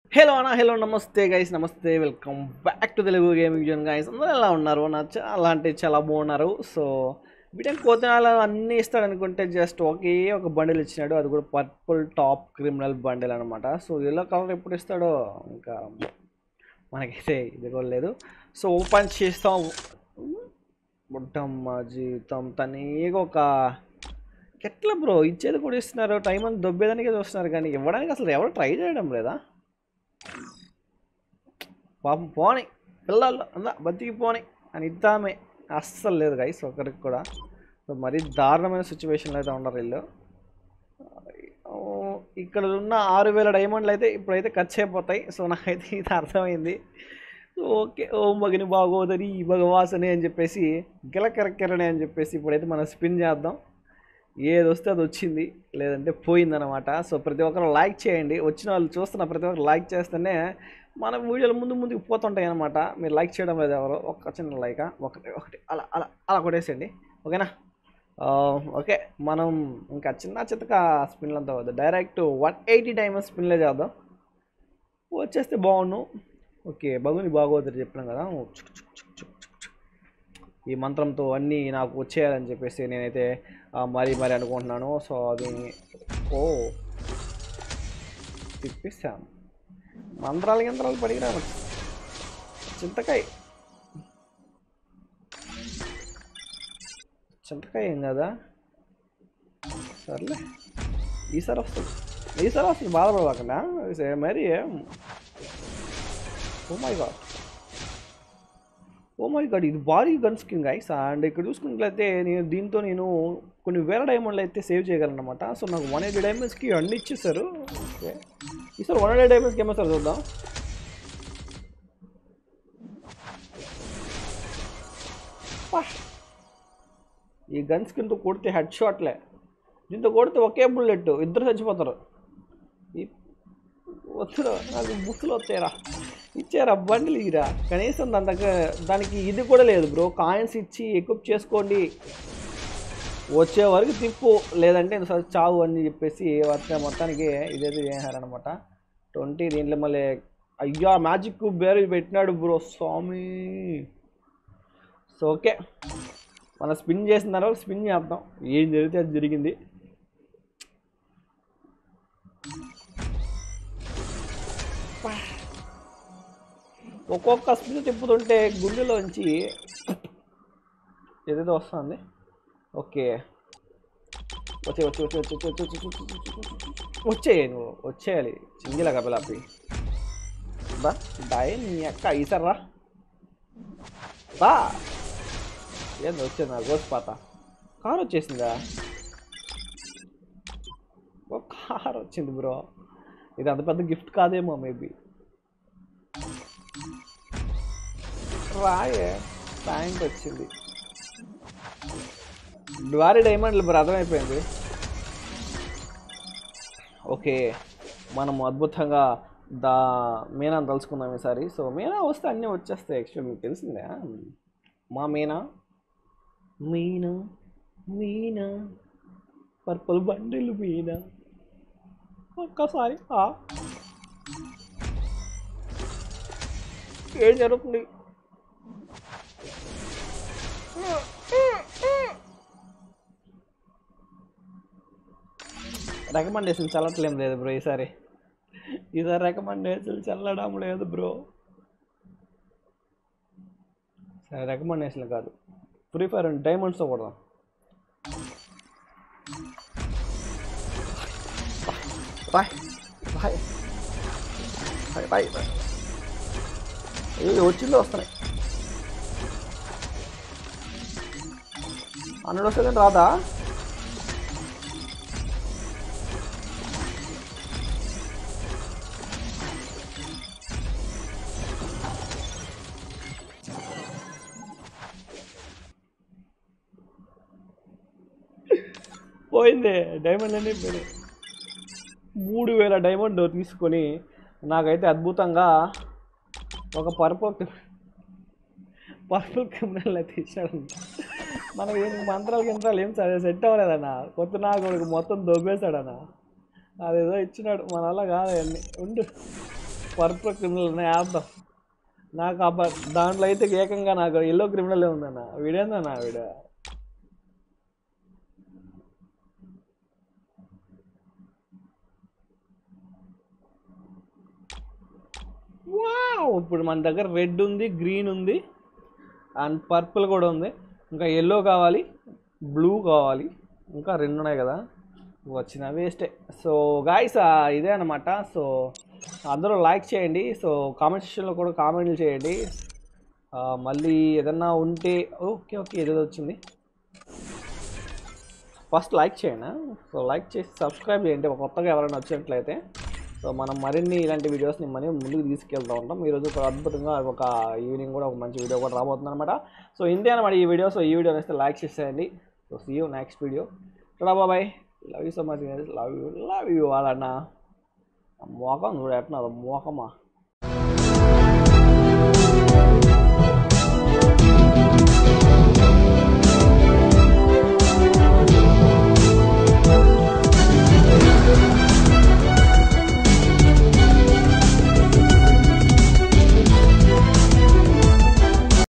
Hello అన్న hello నమస్తే guys నమస్తే welcome back to Telugu gaming zone guys అందరూ ఎలా ఉన్నారు నా చాలా అంటే చాలా బాగున్నారు సో వీటిని కోతనాలు అన్నీ ఇస్తాడు అనుకుంటే జస్ట్ ఒకే ఒక బండిల్ ఇచ్చినాడు అది కూడా పర్పుల్ టాప్ క్రిమినల్ బండిల్ అనమాట సో ఎల్లో కలర్ ఎప్పుడు ఇస్తాడో ఇంకా మనకైతే ఇది కూడా లేదు సో ఓపెన్ చేస్తాం బుట్టమ్మ జీవితం తనీగా ఒక ఎట్లా బ్రో ఇచ్చేది కూడా ఇస్తున్నారు టైం అంతా దొబ్బేదానికే చూస్తున్నారు కానీ ఇవ్వడానికి అసలు ఎవరు ట్రై చేయడం లేదా పాపం పోని పిల్లలు అందా బతికి పోని అని ఇద్దామే అస్సలు లేదు గైస్ ఒకరికి కూడా సో మరీ దారుణమైన సిచ్యువేషన్లో అయితే ఉండరు వీళ్ళు ఓ, ఇక్కడ ఉన్న ఆరు వేల డైమండ్లు అయితే ఇప్పుడైతే ఖర్చు అయిపోతాయి సో నాకైతే ఇది అర్థమైంది ఓకే ఓం భగిని బాగోదని భగవాసని అని చెప్పేసి గిలకెరకెరని అని చెప్పేసి ఇప్పుడైతే మనం స్పిన్ చేద్దాం ఏది వస్తే అది వచ్చింది లేదంటే పోయిందనమాట సో ప్రతి ఒక్కరు లైక్ చేయండి వచ్చిన వాళ్ళు చూస్తున్న ప్రతి ఒక్కరు లైక్ చేస్తేనే మన వీడియోలు ముందు ముందుకు పోతుంటాయి అనమాట మీరు లైక్ చేయడం లేదు ఎవరు ఒక చిన్న లైక్ ఒకటి ఒకటి అలా అలా అలా కొట్టేసేయండి ఓకేనా ఆ, ఓకే మనం ఇంకా చిన్న చిత్తక స్పిన్లంతా వద్దు డైరెక్ట్ వన్ ఎయిటీ డైమండ్ స్పిన్లే చేద్దాం వచ్చేస్తే బాగుండు ఓకే బగుని బాగోదని చెప్పినాం కదా చుక్ చుక్ చుక్ చుక్ చుక్ చుక్. ఈ మంత్రంతో అన్నీ నాకు వచ్చేయాలని చెప్పేసి నేనైతే ఆ, మరీ మరీ అనుకుంటున్నాను సో అది ఓ తిప్పిస్తాను మంత్రాలు యంత్రాలు పడిగిరాను చింతకాయ చింతకాయ ఏం కదా సర్లే ఈసారి వస్తుంది ఈసారి వస్తుంది బాధపడవాకనా మరి oh my god oh my god ఇది భారీ గన్ స్కిన్ గైస్ అండ్ ఇక్కడ చూసుకున్నట్లయితే నేను దీంతో నేను కొన్ని వేల డైమండ్లు అయితే సేవ్ చేయగలను అనమాట సో నాకు వన్ ఎయిటీ డైమండ్స్కి అన్ని ఇచ్చేసారు ఓకే ఈసారి వన్ ఎయిటీ డైమండ్స్కి ఏమేస్తారు చూద్దాం పా. ఈ గన్ స్కిన్తో కొడితే హెడ్ షాట్లే దీంతో కొడితే ఒకే బుల్లెట్ ఇద్దరు చచ్చిపోతారు ఈ వద్దురా నాకు బుక్కులు వస్తాయరా ఇచ్చారా బండిలు ఇరా కనీసం దాని దగ్గర దానికి ఇది కూడా లేదు బ్రో కాయిన్స్ ఇచ్చి ఎక్విప్ చేసుకోండి వచ్చే వరకు తిప్పు లేదంటే సరే చావు అని చెప్పేసి మొత్తం మొత్తానికి ఇదైతే చేశారనమాట ట్వంటీ దీంట్లో మళ్ళీ అయ్యా మ్యాజిక్ బేరు పెట్టినాడు బ్రో స్వామి సో ఓకే మనం స్పిన్ చేసిన తర్వాత స్పిన్ చేద్దాం ఏం జరిగితే అది జరిగింది ఒక్కొక్క స్పిన్ తిప్పుతుంటే గుండెలోంచి ఏదేదో వస్తుంది ఓకే వచ్చే వచ్చే వచ్చే వచ్చే వచ్చే వచ్చే వచ్చే వచ్చే వచ్చేయి నువ్వు వచ్చేయాలి చింగిల కపిలాపి బా దాయే నీ అక్క ఈసారా బా ఏంది వచ్చింది నా గోసిపాత కారు వచ్చేసిందా ఓ కార్ వచ్చింది బ్రో ఇది అంత పెద్ద గిఫ్ట్ కాదేమో మేబీ రాయే ప్యాంట్ వచ్చింది ద్వారి డైమండ్లు బ్రో అర్థమైపోయింది ఓకే మనం అద్భుతంగా దా మీనా తలుచుకుందాం ఈసారి సో మీనా వస్తే అన్నీ వచ్చేస్తాయి యాక్చువల్ మీకు తెలిసిందే మా మీనా మీనా మీనా పర్పుల్ బండిలు మీనా ఒక్కసారి ఆ. ఏం జరుగుతుంది రికమెండేషన్ చల్లట్లేం లేదు బ్రో ఈసారి ఈసారి రికమెండేషన్ చల్లడం లేదు బ్రో సరే రికమెండేషన్ కాదు ఫ్రీ ఫైర్ డైమండ్స్తో కొడదాం boy boy boy boy boy ఏ వచ్చిందో వస్తున్నాయి హండ్రెడ్ వస్తుందని రాదా పోయింది డైమండ్ అన్నీ పోయినాయి మూడు వేల డైమండ్ తీసుకొని నాకైతే అద్భుతంగా ఒక పర్పుల్ పర్పుల్ క్రిమినల్ అయితే ఇచ్చాడు మనకు ఏం మంత్రాలు గింత్రాలు ఏం సరే సెట్ అవ్వలేదన్న కొత్త నాగుడికి మొత్తం దొబ్బేశాడన్న అదేదో ఇచ్చినాడు మన వల్ల కాదు అవన్నీ ఉండు పర్పుల్ క్రిమినల్ ఉన్నాయి వేద్దాం నాకు ఆ ప- దాంట్లో అయితే ఏకంగా నాకు ఎల్లో క్రిమినల్ ఉందన్న వీడేందన్న వీడు వావ్ ఇప్పుడు మన దగ్గర రెడ్ ఉంది గ్రీన్ ఉంది అండ్ పర్పుల్ కూడా ఉంది ఇంకా ఎల్లో కావాలి బ్లూ కావాలి ఇంకా రెండు ఉన్నాయి కదా వచ్చిన వేస్టే సో గాయస్ ఇదే అనమాట సో అందరూ లైక్ చేయండి సో కామెంట్ సెక్షన్లో కూడా కామెంట్లు చేయండి ఆ, మళ్ళీ ఏదన్నా ఉంటే ఓకే ఓకే ఏదో వచ్చింది ఫస్ట్ లైక్ చేయండి సో లైక్ చేసి సబ్స్క్రైబ్ చేయండి ఒక కొత్తగా ఎవరైనా వచ్చినట్లయితే సో మనం మరిన్ని ఇలాంటి వీడియోస్ని మనం ముందుకు తీసుకెళ్తూ ఉంటాం ఈరోజు ఒక అద్భుతంగా ఒక ఈవినింగ్ కూడా ఒక మంచి వీడియో కూడా రాబోతుంది అనమాట సో ఇంతే అనమాట ఈ వీడియో సో ఈ వీడియో నచ్చితే లైక్ చేసేయండి so see you next video చూడా బాబాయ్ love you so much love you love you వాళ్ళన్న మోకం చూడ ఎట్లా మోకమా